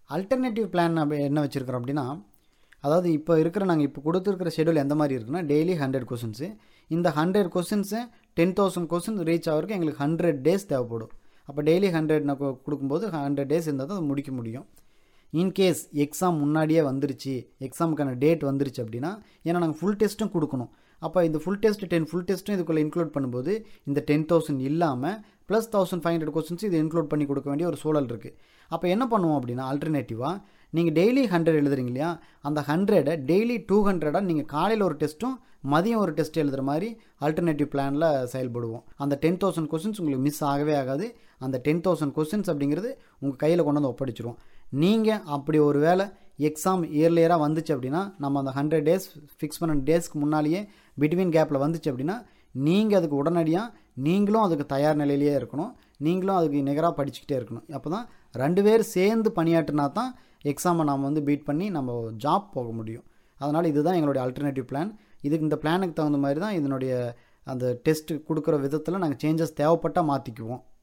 alternative plan என்ன வச்சுருக்கிறோம் அப்படின்னா அதாவது இப்போ இருக்கிற நாங்கள் இப்போ கொடுத்துருக்கிற ஷெடியூல் எந்த மாதிரி இருக்குன்னா டெய்லி ஹண்ட்ரட் கொஷின்ஸு இந்த hundred questions ten thousand questions reach ஆகிறதுக்கு எங்களுக்கு ஹண்ட்ரட் டேஸ் தேவைப்படும் அப்போ டெய்லி ஹண்ட்ரட் நான் கொடுக்கும்போது ஹண்ட்ரட் டேஸ் இருந்தால் தான் அது முடிக்க முடியும் இன்கேஸ் எக்ஸாம் முன்னாடியே வந்துருச்சு எக்ஸாமுக்கான டேட் வந்துருச்சு அப்படின்னா ஏன்னா நாங்கள் ஃபுல் டெஸ்ட்டும் கொடுக்கணும் அப்போ இந்த ஃபுல் டெஸ்ட் டென் ஃபுல் டெஸ்ட்டும் இதுக்குள்ளே இன்க்ளூட் பண்ணும்போது இந்த டென் தௌசண்ட் இல்லாமல் plus thousand five hundred questions இது இன்க்ளூட் பண்ணி கொடுக்க வேண்டிய ஒரு சூழல் இருக்குது அப்போ என்ன பண்ணுவோம் அப்படின்னா ஆல்டர்னேட்டிவாக நீங்கள் டெய்லி ஹண்ட்ரட் எழுதுறீங்க இல்லையா அந்த ஹண்ட்ரடை டெய்லி டூ ஹண்ட்ரடாக நீங்கள் காலையில் ஒரு டெஸ்ட்டும் மதியம் ஒரு டெஸ்ட் எழுதுகிற மாதிரி ஆல்டர்னேட்டிவ் பிளானில் செயல்படுவோம் அந்த டென் தௌசண்ட் கொஸ்டின்ஸ் உங்களுக்கு மிஸ் ஆகவே ஆகாது அந்த டென் தௌசண்ட் கொஸ்டின்ஸ் அப்படிங்கிறது உங்கள் கையில் கொண்டு வந்து ஒப்படைச்சிருவோம் நீங்கள் அப்படி ஒரு வேளை எக்ஸாம் இயர்லியராக வந்துச்சு அப்படின்னா நம்ம அந்த ஹண்ட்ரட் டேஸ் ஃபிக்ஸ் பண்ண டேஸ்க்கு முன்னாலேயே பிட்வீன் கேப்பில் வந்துச்சு அப்படின்னா நீங்கள் அதுக்கு உடனடியாக நீங்களும் அதுக்கு தயார் நிலையிலேயே இருக்கணும் நீங்களும் அதுக்கு நிகராக படிச்சுக்கிட்டே இருக்கணும் அப்போ தான் ரெண்டு பேர் சேர்ந்து பணியாற்றினா தான் எக்ஸாமை நாம் வந்து பீட் பண்ணி நம்ம ஜாப் போக முடியும் அதனால் இதுதான் எங்களுடைய அல்டர்னேட்டிவ் பிளான் இதுக்கு இந்த பிளானுக்கு தகுந்த மாதிரி தான் இதனுடைய அந்த டெஸ்ட் கொடுக்குற விதத்தில் நாங்கள் சேஞ்சஸ் தேவைப்பட்டால் மாற்றிக்குவோம்